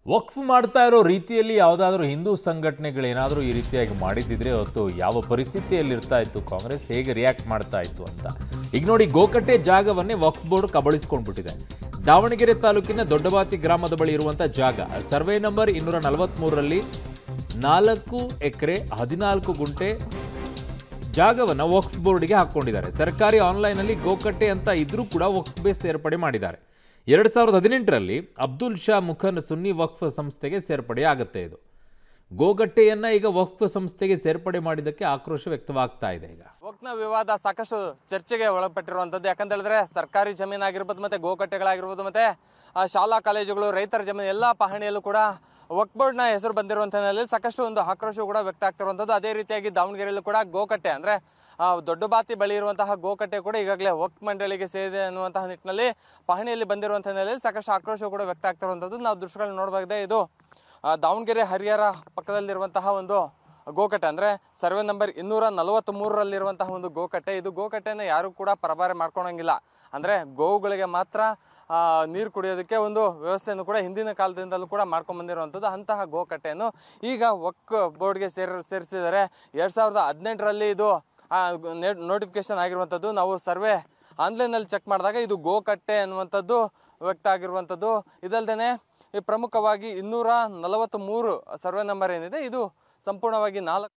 ವಕ್ಫ್ ಮಾಡ್ತಾ ಇರೋ ರೀತಿಯಲ್ಲಿ ಯಾವುದಾದ್ರೂ ಹಿಂದೂ ಸಂಘಟನೆಗಳೇನಾದರೂ ಈ ರೀತಿಯಾಗಿ ಮಾಡಿದ್ದಿದ್ರೆ ಅವತ್ತು ಯಾವ ಪರಿಸ್ಥಿತಿಯಲ್ಲಿರ್ತಾ ಇತ್ತು ಕಾಂಗ್ರೆಸ್ ಹೇಗೆ ರಿಯಾಕ್ಟ್ ಮಾಡ್ತಾ ಇತ್ತು ಅಂತ ಈಗ ನೋಡಿ ಗೋಕಟ್ಟೆ ಜಾಗವನ್ನೇ ವಕ್ಫ್ ಬೋರ್ಡ್ ಕಬಳಿಸ್ಕೊಂಡ್ಬಿಟ್ಟಿದೆ ದಾವಣಗೆರೆ ತಾಲೂಕಿನ ದೊಡ್ಡಬಾತಿ ಗ್ರಾಮದ ಬಳಿ ಇರುವಂಥ ಜಾಗ ಸರ್ವೆ ನಂಬರ್ ಇನ್ನೂರ ನಲವತ್ತ್ಮೂರರಲ್ಲಿ ನಾಲ್ಕು ಎಕರೆ ಹದಿನಾಲ್ಕು ಗುಂಟೆ ಜಾಗವನ್ನು ವಕ್ಫ್ ಬೋರ್ಡ್ಗೆ ಹಾಕೊಂಡಿದ್ದಾರೆ ಸರ್ಕಾರಿ ಆನ್ಲೈನಲ್ಲಿ ಗೋಕಟ್ಟೆ ಅಂತ ಇದ್ರೂ ಕೂಡ ವಕ್ಫ್ ಬೇಸ್ ಸೇರ್ಪಡೆ ಮಾಡಿದ್ದಾರೆ ಎರಡು ಸಾವಿರದ ಹದಿನೆಂಟರಲ್ಲಿ ಅಬ್ದುಲ್ ಶಾ ಮುಖನ್ ಸುನ್ನಿ ವಕ್ಫ್ ಸಂಸ್ಥೆಗೆ ಸೇರ್ಪಡೆ ಆಗುತ್ತೆ ಇದು ಗೋಗಟ್ಟೆಯನ್ನ ಈಗ ವಕ್ಫ್ ಸಂಸ್ಥೆಗೆ ಸೇರ್ಪಡೆ ಮಾಡಿದ್ದಕ್ಕೆ ಆಕ್ರೋಶ ವ್ಯಕ್ತವಾಗ್ತಾ ಇದೆ ಈಗ ವಕ್ನ ವಿವಾದ ಸಾಕಷ್ಟು ಚರ್ಚೆಗೆ ಒಳಪಟ್ಟಿರುವಂಥದ್ದು ಯಾಕಂತ ಹೇಳಿದ್ರೆ ಸರ್ಕಾರಿ ಜಮೀನು ಆಗಿರ್ಬೋದು ಮತ್ತೆ ಗೋಕಟ್ಟೆಗಳಾಗಿರ್ಬೋದು ಮತ್ತೆ ಆ, ಶಾಲಾ ಕಾಲೇಜುಗಳು ರೈತರ ಜಮೀನು ಎಲ್ಲ ಪಹಣಿಯಲ್ಲೂ ಕೂಡ ವಕ್ ಬೋರ್ಡ್ನ ಹೆಸರು ಬಂದಿರುವಂಥ ಹಿನ್ನೆಲೆಯಲ್ಲಿ ಸಾಕಷ್ಟು ಒಂದು ಆಕ್ರೋಶ ಕೂಡ ವ್ಯಕ್ತ ಆಗ್ತಿರುವಂಥದ್ದು ಅದೇ ರೀತಿಯಾಗಿ ದಾವಣಗೆರೆಯಲ್ಲೂ ಕೂಡ ಗೋಕಟ್ಟೆ ಅಂದ್ರೆ ಆ, ದೊಡ್ಡ ಬಾತಿ ಬಳಿ ಇರುವಂತಹ ಗೋಕಟ್ಟೆ ಕೂಡ ಈಗಾಗಲೇ ವಕ್ ಮಂಡಳಿಗೆ ಸೇರಿದೆ ಅನ್ನುವಂತಹ ನಿಟ್ಟಿನಲ್ಲಿ ಪಹಣಿಯಲ್ಲಿ ಬಂದಿರುವಂಥ ಹಿನ್ನೆಲೆಯಲ್ಲಿ ಸಾಕಷ್ಟು ಆಕ್ರೋಶ ಕೂಡ ವ್ಯಕ್ತ ಆಗ್ತಿರುವಂಥದ್ದು ನಾವು ದೃಶ್ಯಗಳನ್ನ ನೋಡಬಹುದೇ ಇದು ಆ, ದಾವಣಗೆರೆ ಹರಿಹರ ಪಕ್ಕದಲ್ಲಿರುವಂತಹ ಒಂದು ಗೋಕಟ್ಟೆ ಅಂದ್ರೆ ಸರ್ವೆ ನಂಬರ್ ಇನ್ನೂರ ನಲವತ್ತ್ ಮೂರರಲ್ಲಿರುವಂತಹ ಒಂದು ಗೋಕಟ್ಟೆ ಇದು ಗೋಕಟ್ಟೆನ ಯಾರು ಕೂಡ ಪರಭಾರೆ ಮಾಡ್ಕೊಳಂಗಿಲ್ಲ ಅಂದ್ರೆ ಗೋವುಗಳಿಗೆ ಮಾತ್ರ ಆ, ನೀರು ಕುಡಿಯೋದಕ್ಕೆ ಒಂದು ವ್ಯವಸ್ಥೆಯನ್ನು ಕೂಡ ಹಿಂದಿನ ಕಾಲದಿಂದಲೂ ಕೂಡ ಮಾಡ್ಕೊಂಡ್ ಬಂದಿರುವಂಥದ್ದು ಅಂತಹ ಗೋಕಟ್ಟೆಯನ್ನು ಈಗ ವಕ್ ಬೋರ್ಡ್ಗೆ ಸೇರ್ ಸೇರಿಸಿದ್ದಾರೆ ಎರಡ್ ಸಾವಿರದ ಹದಿನೆಂಟರಲ್ಲಿ ಇದು ನೋಟಿಫಿಕೇಶನ್ ಆಗಿರುವಂಥದ್ದು ನಾವು ಸರ್ವೆ ಆನ್ಲೈನಲ್ಲಿ ಚೆಕ್ ಮಾಡಿದಾಗ ಇದು ಗೋಕಟ್ಟೆ ಅನ್ನುವಂಥದ್ದು ವ್ಯಕ್ತ ಆಗಿರುವಂಥದ್ದು ಇದಲ್ದೇನೆ ಈ ಪ್ರಮುಖವಾಗಿ ಇನ್ನೂರ ನಲವತ್ತ್ ಮೂರು ಸರ್ವೆ ನಂಬರ್ ಏನಿದೆ ಇದು ಸಂಪೂರ್ಣವಾಗಿ ನಾಲ್ಕು